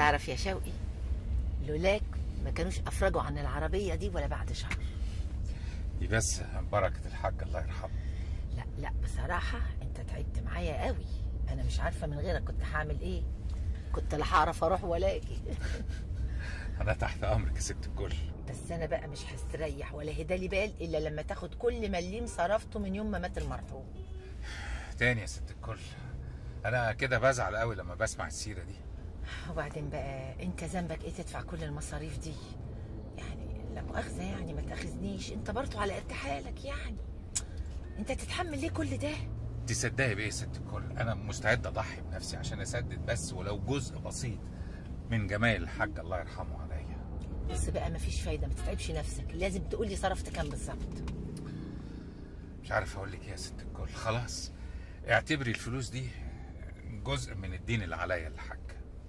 تعرف يا شوقي لولاك ما كانوش افرجوا عن العربيه دي ولا بعد شهر دي بس بركه الحاج الله يرحمه لا لا بصراحه انت تعبت معايا قوي انا مش عارفه من غيرك كنت هعمل ايه كنت لا هعرف اروح ولا اجي انا تحت امرك يا ست الكل بس انا بقى مش هستريح ولا هدالي بال الا لما تاخد كل مليم صرفته من يوم ما مات المرحوم تاني يا ست الكل انا كده بزعل قوي لما بسمع السيره دي وبعدين بقى انت ذنبك ايه تدفع كل المصاريف دي يعني لا مؤاخذه يعني ما تاخذنيش انت برضو على قد حالك يعني انت تتحمل ليه كل ده تصدقي بايه يا ست الكل انا مستعد اضحي بنفسي عشان اسدد بس ولو جزء بسيط من جمال الحاج الله يرحمه عليا بس بقى مفيش فايده ما تتعبش نفسك لازم تقول لي صرفت كام بالظبط مش عارف اقول لك ايه يا ست الكل خلاص اعتبري الفلوس دي جزء من الدين اللي عليا الحاج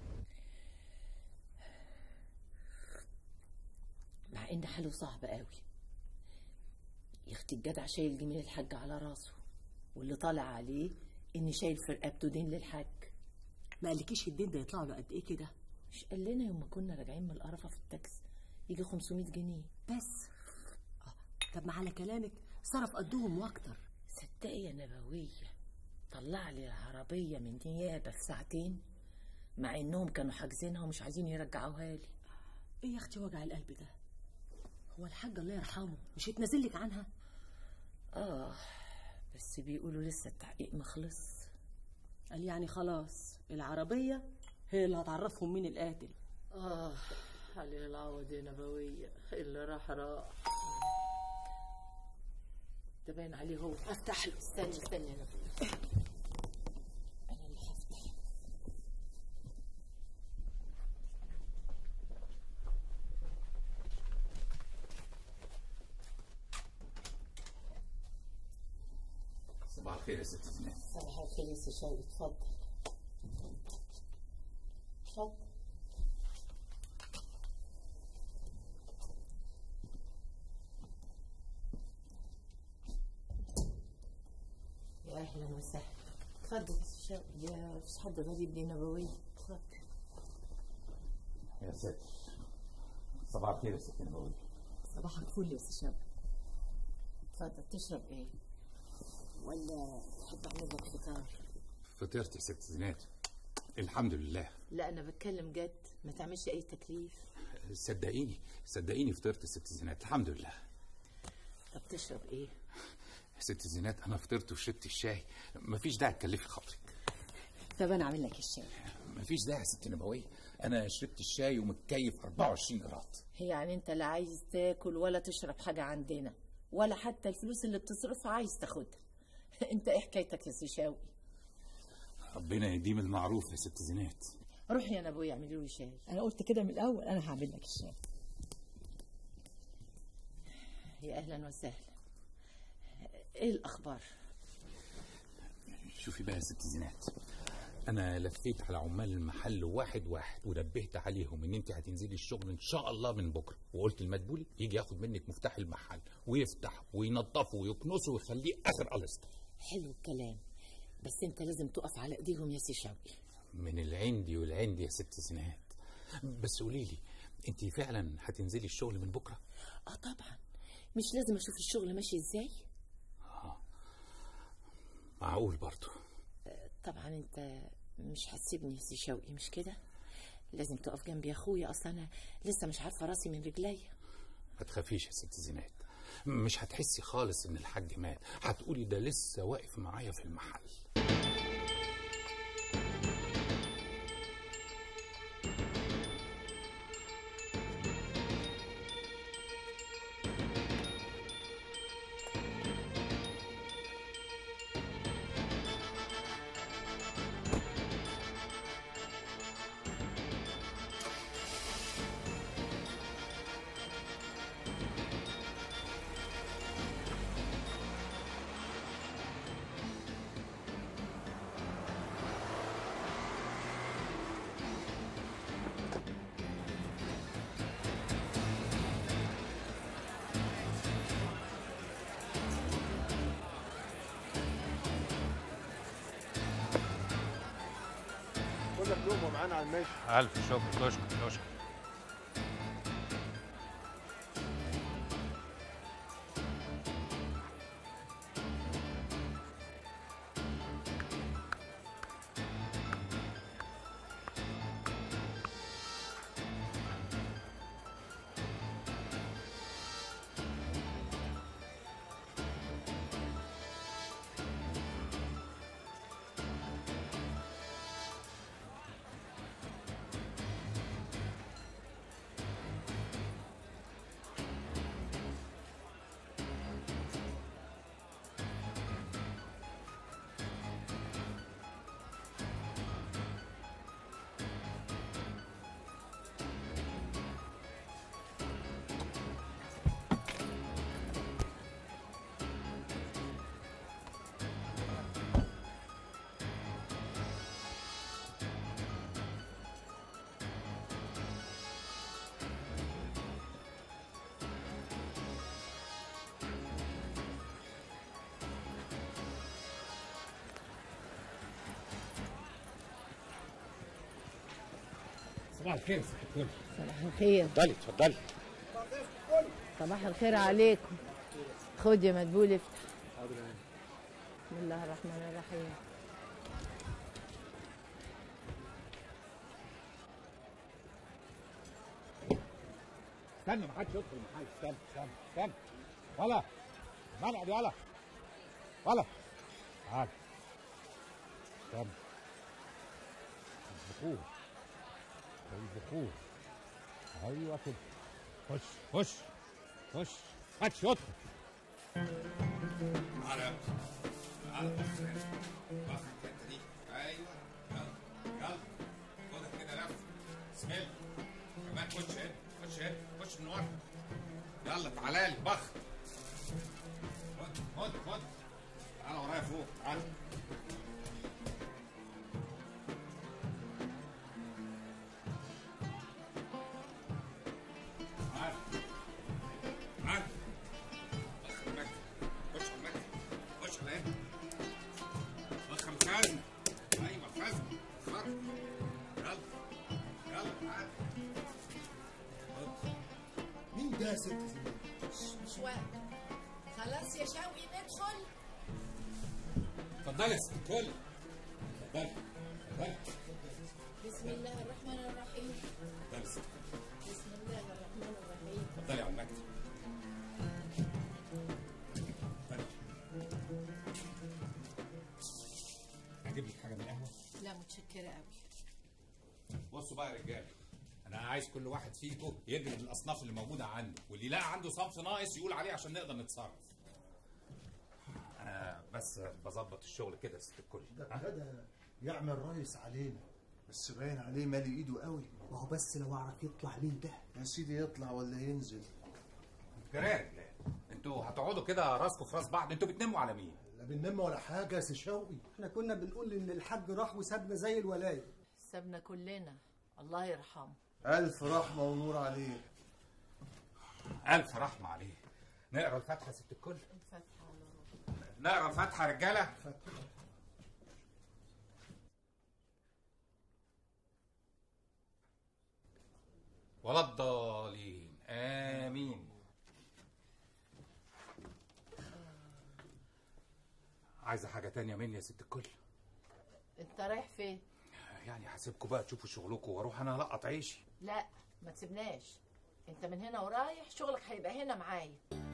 مع ان حاله صعب قوي يا اختي الجدع شايل جميل الحاج على راسه واللي طالع عليه اني شايل في رقبته دين للحاج ما قالكيش الدين ده يطلع له قد ايه كده مش قال لنا يوم ما كنا راجعين من القرفه في التاكسي يجي 500 جنيه بس آه. طب ما على كلامك صرف قدهم واكتر صدقي يا نبويه طلع لي العربيه من نيابه في ساعتين مع انهم كانوا حاجزينها ومش عايزين يرجعوها لي ايه يا اختي وجع القلب ده هو الحاج الله يرحمه مش يتنازل لك عنها اه بس بيقولوا لسه التحقيق ما خلص قال يعني خلاص العربيه هي اللي هتعرفهم مين القاتل اه علي العوض يا نبويه اللي راح راح ده باين عليه هو افتح له استني استني يا نبويه انا اللي هفتح صباح الخير يا ست زينات صباح الخير يا سي شوقي اتفضل اتفضل يا اهلا وسهلا اتفضل يا سي شوقي يا مفيش حد غريب لي نبويه اتفضل يا ست صباح الخير يا ست نبوي صباح الفل يا سي شاب اتفضل تشرب ايه ولا تحب اعمل لك فطار فطرت يا ست زينات الحمد لله لا انا بتكلم جد ما تعملش اي تكليف صدقيني صدقيني فطرت يا ست زينات الحمد لله طب تشرب ايه يا ست زينات انا فطرت وشربت الشاي مفيش داعي تكلفي خاطرك طب انا اعمل لك الشاي مفيش داعي يا ست نبويه انا شربت الشاي ومتكيف 24 جراد يعني انت لا عايز تاكل ولا تشرب حاجة عندنا ولا حتى الفلوس اللي بتصرفها عايز تاخدها انت ايه حكايتك يا سي شوقي ربنا يديم المعروف يا ست زينات روح يا نبوي اعملوا لي شاي انا قلت كده من الاول انا هعمل لك الشاي يا اهلا وسهلا ايه الاخبار شوفي بقى يا ست زينات انا لفيت على عمال المحل واحد واحد ونبهت عليهم ان انت هتنزلي الشغل ان شاء الله من بكره وقلت المدبولي يجي ياخد منك مفتاح المحل ويفتح وينظفه ويكنسه ويخليه اخر قلسطه حلو الكلام بس انت لازم تقف على ايديهم يا سي شوقي من العندي والعندي يا ست زينات بس قولي لي انت فعلا هتنزلي الشغل من بكره اه طبعا مش لازم اشوف الشغل ماشي ازاي معقول برضه طبعا انت مش هتسيبني يا سي شوقي مش كده لازم تقف جنبي يا اخويا اصل انا لسه مش عارفه راسي من رجليا ما تخافيش يا ست زينات مش هتحسي خالص ان الحاج مات هتقولي ده لسه واقف معايا في المحل لقمه معانا على المشي الف شكر تشكر تشكر صباح الخير ست الكل صباح الخير اتفضلي اتفضلي صباح الخير عليكم خد يا مدبول افتح بسم الله الرحمن الرحيم استنى ما حدش يدخل المحل استنى استنى استنى ولا ملعب يلا ولا تعال استنى البخور البخور ايوه كده خش خش خش محدش يدخل تعالى تعالى بص هنا بص الحته دي ايوه يلا يلا خدها كده لف بسم الله كمان خش هنا خش هنا خش من ورا يلا تعالى لي بخ خد خد خد تعالى ورايا فوق تعالى تعالى تعالى بخ المكتب خش على المكتب خش على هنا بخ الخزنة ايوه الخزنة اتفضل يلا يلا تعالى خد مين ده يا ست زينب؟ مش وقت خلاص يا شوقي ندخل اتفضلي يا ست الكل اتفضلي اتفضلي بسم الله الرحمن الرحيم اتفضلي يا ست الكل. بسم الله الرحمن الرحيم اتفضلي على المكتب اتفضلي اجيب لك حاجه من القهوه لا متشكرة قوي بصوا بقى يا رجاله انا عايز كل واحد فيكم يدرب الاصناف اللي موجوده عنده واللي يلاقي عنده صنف ناقص يقول عليه عشان نقدر نتصرف انا بس بظبط الشغل كده يا ست الكل ده ابتدى يعمل رئيس علينا بس باين عليه مالي ايده قوي ما هو بس لو اعرف يطلع مين ده يا سيدي يطلع ولا ينزل جراد انتوا هتقعدوا كده راسكم في راس بعض انتوا بتنموا على مين لا بننم ولا حاجه يا سي شوقي احنا كنا بنقول ان الحاج راح وسابنا زي الولايه سابنا كلنا الله يرحمه الف رحمه ونور عليه الف رحمه عليه نقرا الفاتحه يا ست الكل الفتحة على روحي نقرا الفاتحه يا رجاله ولا الضالين امين عايزه حاجه تانية مني يا ست الكل انت رايح فين يعني هسيبكم بقى تشوفوا شغلكم واروح انا القط عيشي لا ما تسيبناش انت من هنا ورايح شغلك هيبقى هنا معايا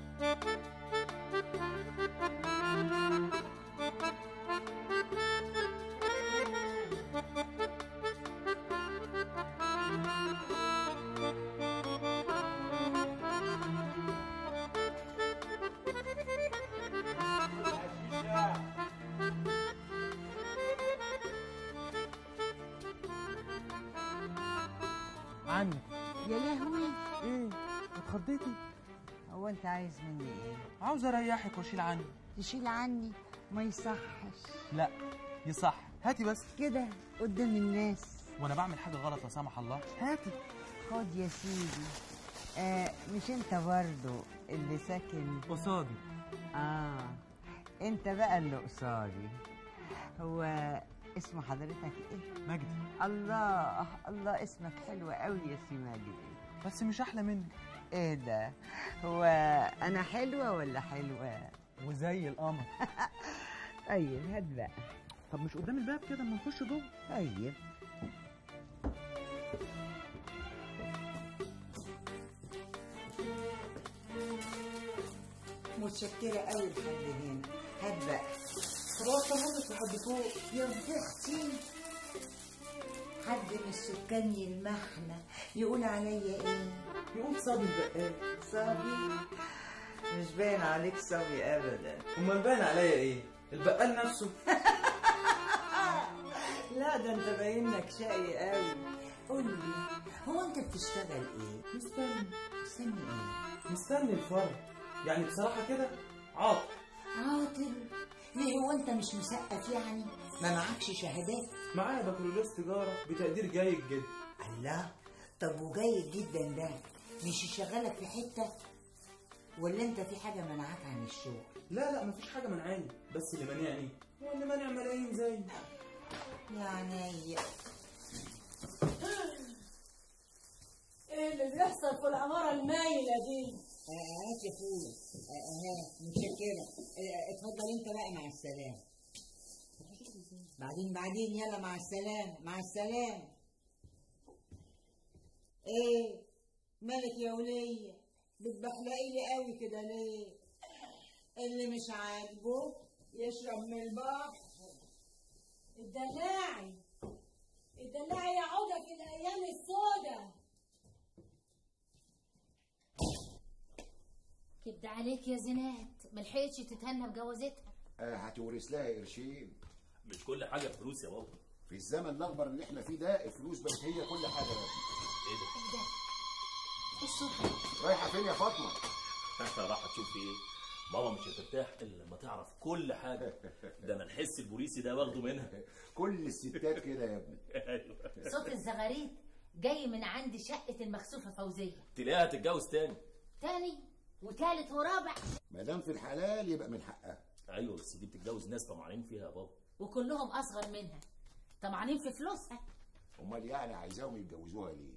عنك يا لهوي ايه اتخضيتي هو انت عايز مني ايه عاوز اريحك واشيل عني تشيل عني ما يصحش لا يصح هاتي بس كده قدام الناس وانا بعمل حاجه غلط لا سمح الله هاتي خد يا سيدي آه مش انت برضو اللي ساكن قصادي اه انت بقى اللي قصادي هو اسم حضرتك ايه مجدي الله الله اسمك حلو قوي يا سي مجدي بس مش احلى منك ايه ده هو انا حلوه ولا حلوه وزي القمر طيب هات بقى طب مش قدام الباب كده اما نخش جوه طيب متشكرة قوي لحد هنا هات بقى خلاص تمامك لحد فوق يا اختي حد من السكان يلمحنا يقول عليا ايه يقول صبي البقال صبي مش باين عليك صبي ابدا امال باين عليا ايه البقال نفسه لا ده انت باين لك شقي قوي قول لي هو انت بتشتغل ايه مستني مستني ايه مستني الفرق يعني بصراحه كده عاطل عاطل ليه هو انت مش مثقف يعني ما معكش شهادات معايا بكالوريوس تجاره بتقدير جيد جدا الله طب وجيد جدا ده مش يشغلك في حته ولا انت في حاجه منعك عن الشغل لا لا مفيش حاجه منعاني بس اللي مانعني هو اللي مانع ملايين زي يعني ايه اللي بيحصل في العماره المايله دي هات يا اخويا هات متشكرة آه، اتفضل انت بقى مع السلامة بعدين بعدين يلا مع السلامة مع السلامة ايه مالك يا ولية بتبحلقي لي قوي كده ليه اللي مش عاجبه يشرب من البحر الدلاعي الدلاعي يعود في الايام السوداء كد عليك يا زينات ملحقتش تتهنى بجوازتها آه، هتورث لها قرشين مش كل حاجه فلوس يا بابا في الزمن الاخضر اللي احنا فيه ده الفلوس بقت هي كل حاجه بقى. ايه ده ايه ده ايه الصوت ده رايحه فين يا فاطمه راح تشوف ايه بابا مش هترتاح الا لما تعرف كل حاجه ده انا الحس البوليسي ده واخده منها كل الستات كده يا ابني ايوه صوت الزغاريد جاي من عند شقة المكسوفة فوزية تلاقيها تتجوز تاني تاني وتالت ورابع ما دام في الحلال يبقى من حقها ايوه بس دي بتتجوز ناس طمعانين فيها يا بابا وكلهم أصغر منها طمعانين في فلوسها امال يعني عايزاهم يتجوزوها ليه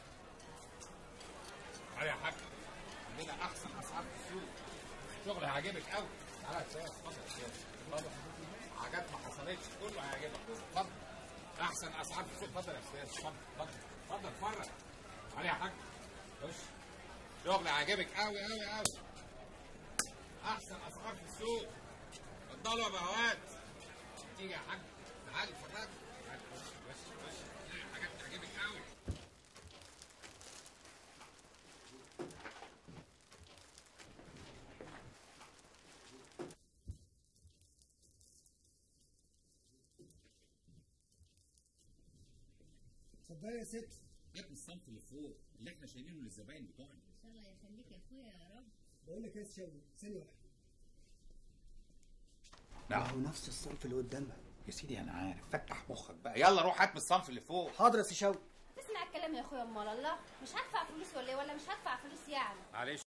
تعالى يا حاج عندنا احسن اسعار في السوق شغل هيعجبك قوي تعالى يا استاذ اتفضل يا استاذ اتفضل حاجات ما حصلتش كله هيعجبك اتفضل احسن اسعار في السوق اتفضل يا استاذ اتفضل اتفضل اتفضل اتفرج تعالى يا حاج خش شغل هيعجبك قوي قوي قوي احسن اسعار في السوق اتفضلوا يا بهوات تيجي يا حاج تعالى اتفرج تعالى خش خش خش هتلاقي حاجات تعجبك قوي اتفضلي يا ست هات الصنف اللي فوق اللي احنا شايلينه للزباين بتوعنا إن شاء الله يخليك يا أخويا يا رب بقول لك يا سي شوقي ثانية واحدة نعم. هو نفس الصنف اللي قدامها يا سيدي انا عارف فتح مخك بقى يلا روح هات من الصنف اللي فوق حاضر يا سي شوقي تسمع الكلام يا اخويا امال الله مش هدفع فلوس ولا ايه ولا مش هدفع فلوس يعني معلش